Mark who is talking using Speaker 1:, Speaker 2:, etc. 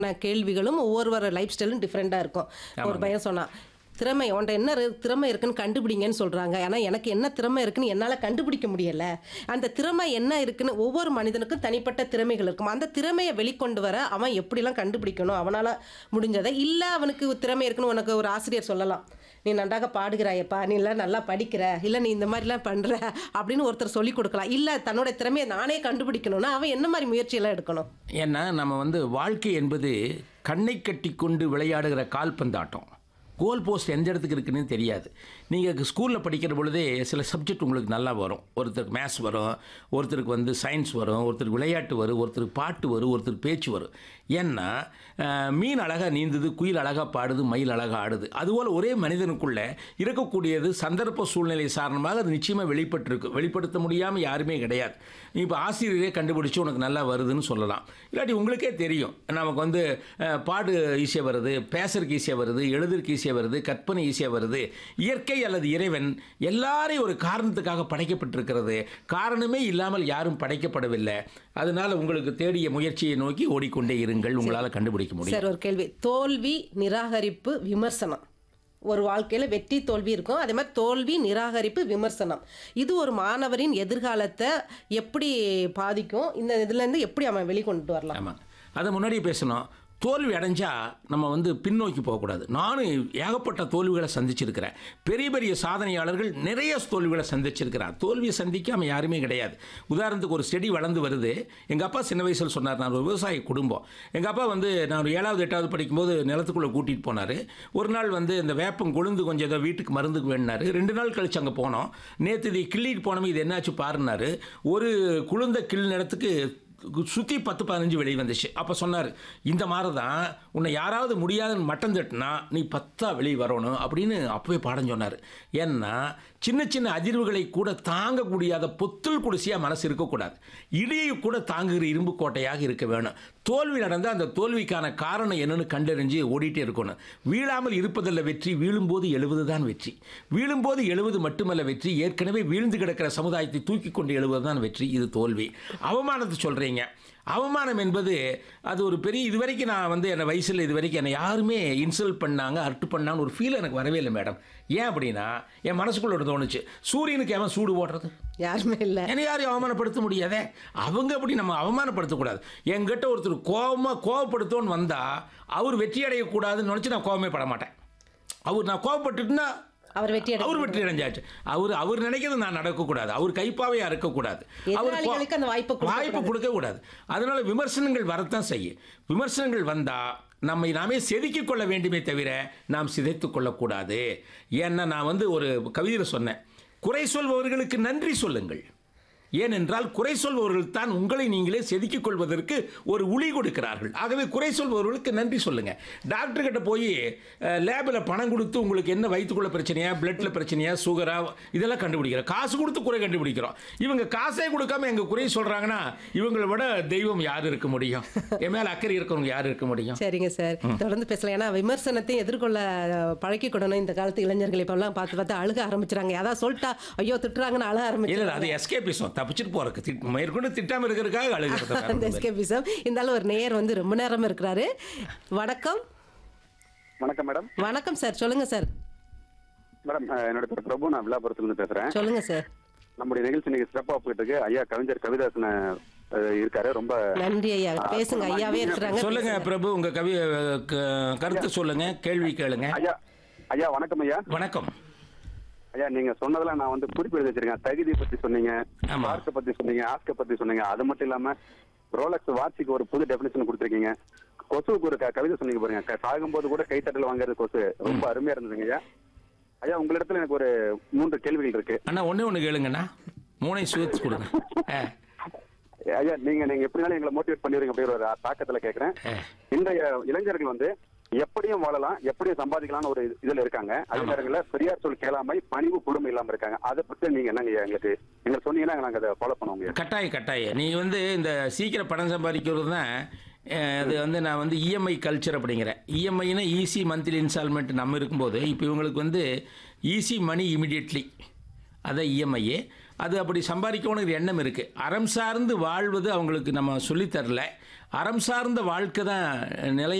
Speaker 1: கேள்விகளும் ஒவ்வொருவர லைஃப் ஸ்டைலும் டிஃப்ரெண்ட்டாக இருக்கும் ஒரு பையன் சொன்னான் திறமை உன்ட்ட என்ன இரு- திறமை இருக்குன்னு கண்டுபிடிங்கன்னு சொல்கிறாங்க ஆனால் எனக்கு என்ன திறமை இருக்குன்னு என்னால் கண்டுபிடிக்க முடியல அந்த திறமை என்ன இருக்குன்னு ஒவ்வொரு மனிதனுக்கும் தனிப்பட்ட திறமைகள் இருக்கும் அந்த திறமையை வெளிக்கொண்டு வர அவன் எப்படிலாம் கண்டுபிடிக்கணும் அவனால் முடிஞ்சதை இல்லை அவனுக்கு திறமை இருக்குன்னு உனக்கு ஒரு ஆசிரியர் சொல்லலாம் நீ நன்றாக பாடுகிறாயப்பா நீ இல்லை நல்லா படிக்கிற இல்லை நீ இந்த மாதிரிலாம் பண்ணுற அப்படின்னு ஒருத்தர் சொல்லி கொடுக்கலாம் இல்லை தன்னோட திறமையை நானே கண்டுபிடிக்கணும்னா அவன் என்ன மாதிரி முயற்சியெல்லாம் எடுக்கணும்
Speaker 2: ஏன்னா நம்ம வந்து வாழ்க்கை என்பது கண்ணை கட்டி கொண்டு விளையாடுகிற கால்பந்தாட்டம் கோல் போஸ்ட் எந்த இடத்துக்கு இருக்குன்னு தெரியாது நீங்கள் ஸ்கூலில் படிக்கிற பொழுதே சில சப்ஜெக்ட் உங்களுக்கு நல்லா வரும் ஒருத்தருக்கு மேத்ஸ் வரும் ஒருத்தருக்கு வந்து சயின்ஸ் வரும் ஒருத்தருக்கு விளையாட்டு வரும் ஒருத்தருக்கு பாட்டு வரும் ஒருத்தருக்கு பேச்சு வரும் ஏன்னா அஹ், மீன் அழகாக நீந்துது குயில் அழகாக பாடுது மயில் அழகாக ஆடுது அதுபோல் ஒரே மனிதனுக்குள்ளே இருக்கக்கூடியது சந்தர்ப்ப சூழ்நிலை காரணமாக அது நிச்சயமாக வெளிப்பட்டிருக்கு வெளிப்படுத்த முடியாமல் யாருமே கிடையாது நீ இப்போ ஆசிரியரே கண்டுபிடிச்சு உனக்கு நல்லா வருதுன்னு சொல்லலாம் இல்லாட்டி உங்களுக்கே தெரியும் நமக்கு வந்து அஹ், பாடு ஈஸியாக வருது பேசுறதுக்கு ஈஸியாக வருது எழுதுறதுக்கு ஈஸியாக வருது கற்பனை ஈஸியாக வருது இயற்கை அல்லது இறைவன் எல்லாரையும் ஒரு காரணத்துக்காக படைக்கப்பட்டிருக்கிறது காரணமே இல்லாமல் யாரும் படைக்கப்படவில்லை அதனால உங்களுக்கு தேடிய முயற்சியை நோக்கி ஓடிக்கொண்டே இருங்கள் உங்களால் கண்டுபிடிக்க முடியும்
Speaker 1: சார் ஒரு கேள்வி தோல்வி நிராகரிப்பு விமர்சனம் ஒரு வாழ்க்கையில் வெற்றி தோல்வி இருக்கும் அதே மாதிரி தோல்வி நிராகரிப்பு விமர்சனம் இது ஒரு மாணவரின் எதிர்காலத்தை எப்படி பாதிக்கும் இந்த இதுலேருந்து எப்படி அவன் வெளிக்கொண்டு வரலாம்
Speaker 2: ஆமாங்க அதை முன்னாடியே பேசணும் தோல்வி அடைஞ்சா நம்ம வந்து பின்னோக்கி போகக்கூடாது நானும் ஏகப்பட்ட தோல்விகளை சந்திச்சிருக்கிறேன் பெரிய பெரிய சாதனையாளர்கள் நிறைய தோல்விகளை சந்திச்சிருக்கிறார் தோல்வியை சந்திக்காம யாருமே கிடையாது உதாரணத்துக்கு ஒரு செடி வளர்ந்து வருது எங்கள் அப்பா சின்ன வயசில் சொன்னார் நான் ஒரு விவசாய குடும்பம் எங்கள் அப்பா வந்து நான் ஒரு ஏழாவது எட்டாவது படிக்கும்போது நிலத்துக்குள்ளே கூட்டிகிட்டு போனார் ஒரு நாள் வந்து இந்த வேப்பம் கொழுந்து கொஞ்சம் ஏதோ வீட்டுக்கு மருந்துக்கு வேணுனாரு ரெண்டு நாள் கழிச்சு அங்கே போனோம் நேற்று இது கிள்ளிட்டு போனோம் இது என்னாச்சு பாருனாரு ஒரு குளுந்த கிள் இடத்துக்கு சுற்றி பத்து பதினஞ்சு வெளியே வந்துச்சு அப்போ சொன்னார் இந்த மாதிரி தான் உன்னை யாராவது முடியாதுன்னு மட்டம் தட்டினா நீ பத்தா வெளியே வரணும் அப்படின்னு அப்பவே பாடம் சொன்னார் ஏன்னா சின்ன சின்ன அதிர்வுகளை கூட தாங்கக்கூடியாத பொத்துள் குடிசையாக மனசு இருக்கக்கூடாது இடியை கூட தாங்குகிற இரும்பு கோட்டையாக இருக்க வேணும் தோல்வி நடந்தால் அந்த தோல்விக்கான காரணம் என்னன்னு கண்டறிஞ்சு ஓடிட்டே இருக்கணும் வீழாமல் இருப்பதல்ல வெற்றி வீழும்போது எழுவது தான் வெற்றி வீழும்போது எழுவது மட்டுமல்ல வெற்றி ஏற்கனவே வீழ்ந்து கிடக்கிற சமுதாயத்தை தூக்கி கொண்டு எழுவது தான் வெற்றி இது தோல்வி அவமானத்தை சொல்கிறீங்க அவமானம் என்பது அது ஒரு பெரிய இது வரைக்கும் நான் வந்து என்னை வயசில் இது வரைக்கும் என்னை யாருமே இன்சல்ட் பண்ணாங்க அர்ட்டு பண்ணாங்கன்னு ஒரு ஃபீல் எனக்கு வரவே இல்லை மேடம் ஏன் அப்படின்னா என் மனசுக்குள்ள ஒரு தோணுச்சு சூரியனுக்கு அவன் சூடு போடுறது
Speaker 1: யாருமே இல்லை
Speaker 2: என்னை யாரையும் அவமானப்படுத்த முடியாதே அவங்க அப்படி நம்ம அவமானப்படுத்தக்கூடாது என்கிட்ட ஒருத்தர் கோபமாக கோவப்படுத்தோன்னு வந்தால் அவர் வெற்றி அடையக்கூடாதுன்னு நினச்சி நான் கோவமே பட மாட்டேன் அவர் நான் கோவப்பட்டுட்டுன்னா
Speaker 1: அவர் வெற்றி அடை
Speaker 2: அவர் வெற்றி அடைஞ்சாச்சு அவர் அவர் நினைக்கிறது நான் நடக்கக்கூடாது அவர் கைப்பாவையா இருக்கக்கூடாது அவர் கோ-
Speaker 1: எதிராளிகளுக்கு அந்த வாய்ப்பை கொடுக்க
Speaker 2: வாய்ப்பு கொடுக்க கூடாது அதனால விமர்சனங்கள் வரத்தான் செய்யும் விமர்சனங்கள் வந்தா நம்மை நாமே செதுக்கிக் கொள்ள வேண்டுமே தவிர நாம் சிதைத்துக் கொள்ளக்கூடாது ஏன்னா நான் வந்து ஒரு கவிதையில் சொன்னேன் குறை சொல்பவர்களுக்கு நன்றி சொல்லுங்கள் ஏனென்றால் குறை சொல்பவர்கள் தான் உங்களை நீங்களே செதுக்கிக் கொள்வதற்கு ஒரு உளி கொடுக்கிறார்கள் ஆகவே குறை சொல்பவர்களுக்கு நன்றி சொல்லுங்க டாக்டர் கிட்ட போய் லேபில் பணம் கொடுத்து உங்களுக்கு என்ன வயிற்றுக்குள்ள பிரச்சனையா பிளட்ல பிரச்சனையா சுகரா இதெல்லாம் கண்டுபிடிக்கிறோம் காசு கொடுத்து குறை கண்டுபிடிக்கிறோம் இவங்க காசே கொடுக்காம எங்க குறை சொல்றாங்கன்னா இவங்களை விட தெய்வம் யார் இருக்க முடியும் என் மேல அக்கறை இருக்கிறவங்க யார் இருக்க முடியும்
Speaker 1: சரிங்க சார் தொடர்ந்து பேசலாம் ஏன்னா விமர்சனத்தை எதிர்கொள்ள அஹ், பழக்கிக்கொள்ளணும் இந்த காலத்து இளைஞர்கள் இப்பெல்லாம் பார்த்து பார்த்து அழுக ஆரம்பிச்சுறாங்க ஏதாவது சொல்லிட்டா ஐயோ திட்டுறாங்கன்னு அழ
Speaker 2: இல்ல
Speaker 1: ஆரம்பிச்சு
Speaker 2: இல்ல, அது எஸ்கேபிசம் தப்பிச்சுட்டு போறதுக்கு திட்- மேற்கொண்டு திட்டாம இருக்கிறதுக்காக
Speaker 1: அந்த
Speaker 2: அழுகிறது
Speaker 1: எஸ்கேபிசம் இருந்தாலும் ஒரு நேயர் வந்து ரொம்ப நேரம் இருக்கிறாரு வணக்கம்
Speaker 3: வணக்கம் மேடம்
Speaker 1: வணக்கம் சார் சொல்லுங்க சார்
Speaker 3: மேடம் அஹ், என்னோட பேர் பிரபு நான் விழாபுரத்துலேருந்து பேசுறேன்
Speaker 1: சொல்லுங்க சார்
Speaker 3: நம்முடைய நிகழ்ச்சி இன்னைக்கு சிறப்பாக போயிட்டு இருக்கு ஐயா கவிஞர் கவிதாசன் அஹ், இருக்காரு ரொம்ப
Speaker 1: நன்றி ஐயா பேசுங்க ஐயாவே இருக்கிறாங்க
Speaker 2: சொல்லுங்க பிரபு உங்க கவி க- கருத்து சொல்லுங்க கேள்வி கேளுங்க
Speaker 3: ஐயா ஐயா வணக்கம் ஐயா
Speaker 2: வணக்கம்
Speaker 3: ஐயா நீங்க சொன்னதெல்லாம் நான் வந்து குறிப்பு எழுதி வச்சிருக்கேன் தகுதி பத்தி சொன்னீங்க
Speaker 2: ஆமா.
Speaker 3: மார்க்க பத்தி சொன்னீங்க ஆஸ்க பத்தி சொன்னீங்க அது மட்டும் இல்லாம ரோலக்ஸ் வாட்சிக்கு ஒரு புது டெபினேஷன் கொடுத்துருக்கீங்க கொசுவுக்கு ஒரு க- கவிதை சொன்னீங்க பாருங்க க- சாகும்போது கூட கைத்தட்டல் வாங்குறது கொசு ரொம்ப அருமையா இருந்ததுங்க ஐயா ஐயா உங்களிடத்துல எனக்கு ஒரு மூன்று கேள்விகள் இருக்கு
Speaker 2: அண்ணா ஒண்ணே ஒண்ணு கேளுங்கண்ணா மூணை சுவத்து கொடுங்க ஆ,
Speaker 3: ஐயா நீங்க நீங்க எப்படினாலும் எங்களை மோட்டிவேட் பண்ணிடுறீங்க அப்படிங்கிற ஒரு தாக்கத்துல கேக்குறேன்
Speaker 2: ஆ.
Speaker 3: இன்றைய இளைஞர்கள் வந்து எப்படியும் வாழலாம் எப்படியும் சம்பாதிக்கலாம்னு ஒரு இது- இதுல இருக்காங்க அதே நேரங்களில் பெரியார் சொல் கேளாமை பணிவு பொறுமை இல்லாம இருக்காங்க அதை பத்தி நீங்க என்னங்க ஐயா எங்களுக்கு எங்களுக்கு சொன்னீங்கன்னா நாங்க அதை ஃபாலோ பண்ணுவோம்
Speaker 2: கட்டாயம் கட்டாயம் நீ வந்து இந்த சீக்கிரம் பணம் சம்பாதிக்கிறது தான் அஹ், அது வந்து நான் வந்து இஎம்ஐ கல்ச்சர் அப்படிங்கிறேன் இஎம்ஐனா ஈஸி மந்த்லி இன்ஸ்டால்மெண்ட் நம்ம இருக்கும்போது இப்போ இவங்களுக்கு வந்து ஈஸி மணி இமிடியட்லி அதான் இஎம்ஐ அது அப்படி சம்பாதிக்கணுங்கிற எண்ணம் இருக்குது அறம் சார்ந்து வாழ்வது அவங்களுக்கு நம்ம சொல்லித்தரல அறம் சார்ந்த வாழ்க்கை தான் நிலை